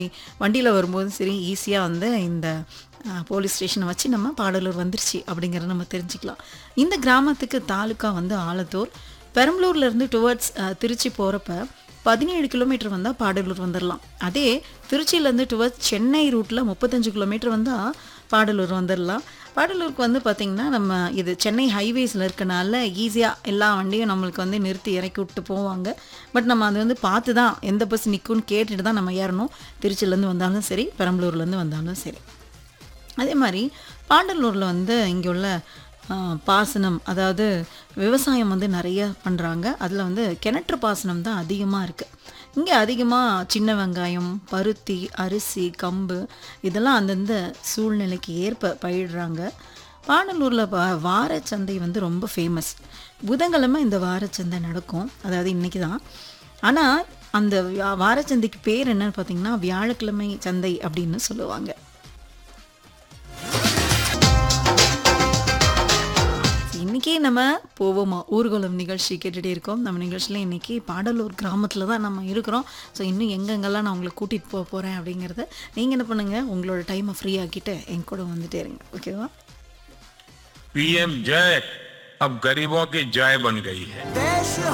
வண்டியில் வரும்போது சரி ஈஸியாக வந்து இந்த அஹ், போலீஸ் ஸ்டேஷனை வச்சு நம்ம பாடலூர் வந்துருச்சு அப்படிங்கிறத நம்ம தெரிஞ்சுக்கலாம் இந்த கிராமத்துக்கு தாலுக்கா வந்து ஆலத்தூர் பெரம்பலூர்லேருந்து டுவர்ட்ஸ் திருச்சி போகிறப்ப பதினேழு கிலோமீட்டர் வந்தால் பாடலூர் வந்துடலாம் அதே திருச்சியிலேருந்து டுவர்ட்ஸ் சென்னை ரூட்டில் முப்பத்தஞ்சு கிலோமீட்டர் வந்தால் பாடலூர் வந்துடலாம் பாடலூருக்கு வந்து பார்த்திங்கன்னா நம்ம இது சென்னை ஹைவேஸில் இருக்கனால ஈஸியாக எல்லா வண்டியும் நம்மளுக்கு வந்து நிறுத்தி இறக்கி விட்டு போவாங்க பட் நம்ம அது வந்து பார்த்து தான் எந்த பஸ் நிற்கும்னு கேட்டுட்டு தான் நம்ம ஏறணும் திருச்சியிலேருந்து வந்தாலும் சரி பெரம்பலூர்லேருந்து வந்தாலும் சரி அதே மாதிரி பாண்டலூரில் வந்து இங்கே உள்ள ஆ, பாசனம் அதாவது விவசாயம் வந்து நிறைய பண்ணுறாங்க அதில் வந்து கிணற்று பாசனம் தான் அதிகமாக இருக்குது இங்கே அதிகமாக சின்ன வெங்காயம் பருத்தி அரிசி கம்பு இதெல்லாம் அந்தந்த சூழ்நிலைக்கு ஏற்ப பயிடுறாங்க பாடலூரில் வா வாரச்சந்தை வந்து ரொம்ப ஃபேமஸ் புதன்கிழமை இந்த வாரச்சந்தை நடக்கும் அதாவது இன்றைக்கி தான் ஆனால் அந்த வா- வாரச்சந்தைக்கு பேர் என்னன்னு பார்த்தீங்கன்னா வியாழக்கிழமை சந்தை அப்படின்னு சொல்லுவாங்க இன்னைக்கு நம்ம போவோமா ஊர்வலம் நிகழ்ச்சி கேட்டுகிட்டே இருக்கோம் நம்ம நிகழ்ச்சியில் இன்னைக்கு பாடலூர் கிராமத்தில் தான் நம்ம இருக்கிறோம் ஸோ இன்னும் எங்கெங்கெல்லாம் நான் உங்களை கூட்டிகிட்டு போக போகிறேன் அப்படிங்கிறத நீங்கள் என்ன பண்ணுங்கள் உங்களோட டைமை ஃப்ரீ ஆக்கிட்டு என் கூட வந்துட்டே இருங்க ஓகேவா पीएम जय अब गरीबों की जय बन गई है